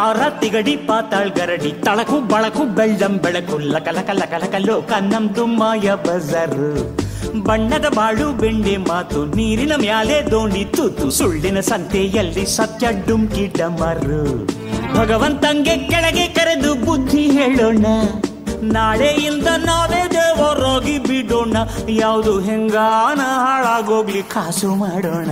ತಾರ ತಿಗಡಿ ಪಾತಾಳ್ ಗರಡಿ ತಳಕು ಬಳಕು ಬೆಳ್ಳಂ ಬೆಳಕು ಲಕ ಲಕ ಲಕ ಲಕ ಲೋಕ ನಮ್ದು ಮಾಯ ಬಜಾರು ಬಣ್ಣದ ಬಾಳು ಬೆಂಡೆ ಮಾತು ನೀರಿನ ಮ್ಯಾಲೆ ದೋಣಿ ತೂತು ಸುಳ್ಳಿನ ಸಂತೆಯಲ್ಲಿ ಸತ್ಯ ಡುಮ್ಕಿ ಡಮರು ಭಗವಂತಂಗೆ ಕೆಳಗೆ ಕರೆದು ಬುದ್ಧಿ ಹೇಳೋಣ ನಾಳೆಯಿಂದ ನಾವೇ ದೇವರಾಗಿ ಬಿಡೋಣ ಯಾವುದು ಹೆಂಗಾನ ಹಾಳಾಗೋಗ್ಲಿ ಕಾಸು ಮಾಡೋಣ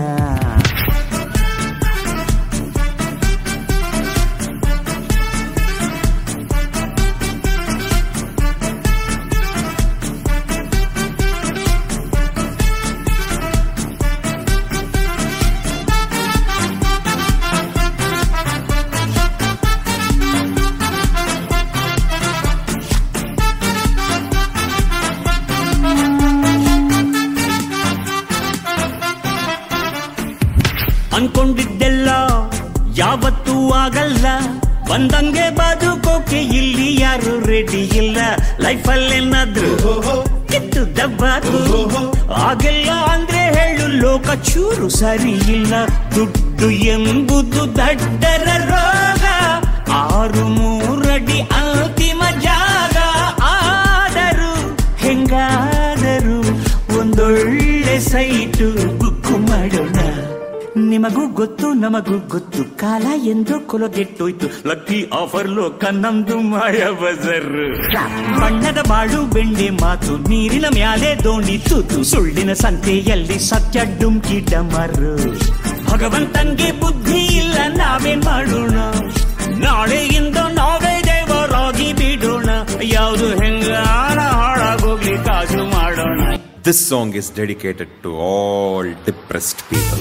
ಅನ್ಕೊಂಡಿದ್ದೆಲ್ಲ ಯಾವತ್ತೂ ಆಗಲ್ಲ ಬಂದಂಗೆ ಬದುಕೋಕೆ ಇಲ್ಲಿ ಯಾರು ರೆಡಿ ಇಲ್ಲ ಲೈಫಲ್ಲೇನಾದ್ರು ಕಿತ್ತು ದಬ್ಬಾಕು ಆಗಿಲ್ಲ ಅಂದ್ರೆ ಹೇಳು ಲೋಕ ಚೂರು ಸರಿ ಇಲ್ಲ ದುಡ್ಡು ಎಂಬುದು ದಡ್ಡರ ರೋಗ ಆರು ಮೂರಡಿ ಅಂತಿಮ ಜಾಗ ಆದರೂ ಹೆಂಗಾದರೂ ಒಂದೊಳ್ಳೆ ಸೈಟು ಬುಕ್ಕು ಮಾಡೋಣ ನಿಮಗೂ ಗೊತ್ತು ನಮಗೂ ಗೊತ್ತು ಕಾಲ ಎಂದು ಕೊಲಗೆಟ್ಟೋಯ್ತು ಲಕ್ಕಿ ಆಫರ್ ಲೋಕ ನಮ್ದು ಮಾಯ ಬಜರ್ ಬಣ್ಣದ ಬಾಳು ಬೆಂಡೆ ಮಾತು ನೀರಿನ ಮ್ಯಾಲೆ ದೋಣಿ ತೂತು ಸುಳ್ಳಿನ ಸಂತೆಯಲ್ಲಿ ಸತ್ಯ ಡುಮ್ಕಿ ಡಮರು ಭಗವಂತಂಗೆ ಬುದ್ಧಿ ಇಲ್ಲ ನಾವೇನ್ ಮಾಡೋಣ ನಾಳೆಯಿಂದ ನಾವೇ ದೇವರಾಗಿ ಬಿಡೋಣ ಯಾವುದು ಹೆಂಗಾನ ಹಾಳಾಗೋಗ್ಲಿ ಕಾಸು ಮಾಡೋಣ This song is dedicated to all depressed people.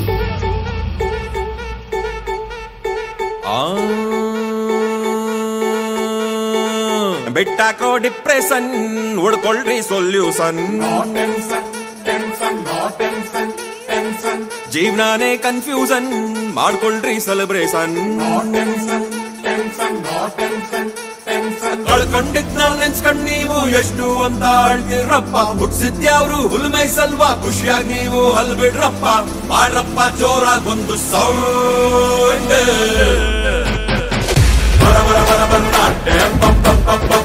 ಬೆಟ್ಟಾಕೋ ಡಿಪ್ರೆಷನ್ ಉಡ್ಕೊಳ್ರಿ ಸೊಲ್ಯೂಷನ್ ಜೀವನಾನೇ ಕನ್ಫ್ಯೂಷನ್ ಮಾಡ್ಕೊಳ್ರಿ ಸೆಲೆಬ್ರೇಷನ್ ಕಳ್ಕೊಂಡಿದ್ ನಾವ್ ನೆನ್ಸ್ಕೊಂಡ್ ನೀವು ಎಷ್ಟು ಅಂತ ಅಳ್ತಿರಪ್ಪ ಹುಟ್ಸಿದ್ಯಾವ್ರು ಹುಲ್ಮೈ ಸಲ್ವಾ ಖುಷಿಯಾಗಿ ನೀವು ಹಲ್ ಬಿಡ್ರಪ್ಪ ಮಾಡ್ರಪ್ಪ ಜೋರಾಗ್ ಒಂದು ಸೌಂಡ್ ಬರ ಬರ ಬರ ಬರ ನಾಟ್ಯ ಪಂ ಪಂ ಪಂ ಪಂ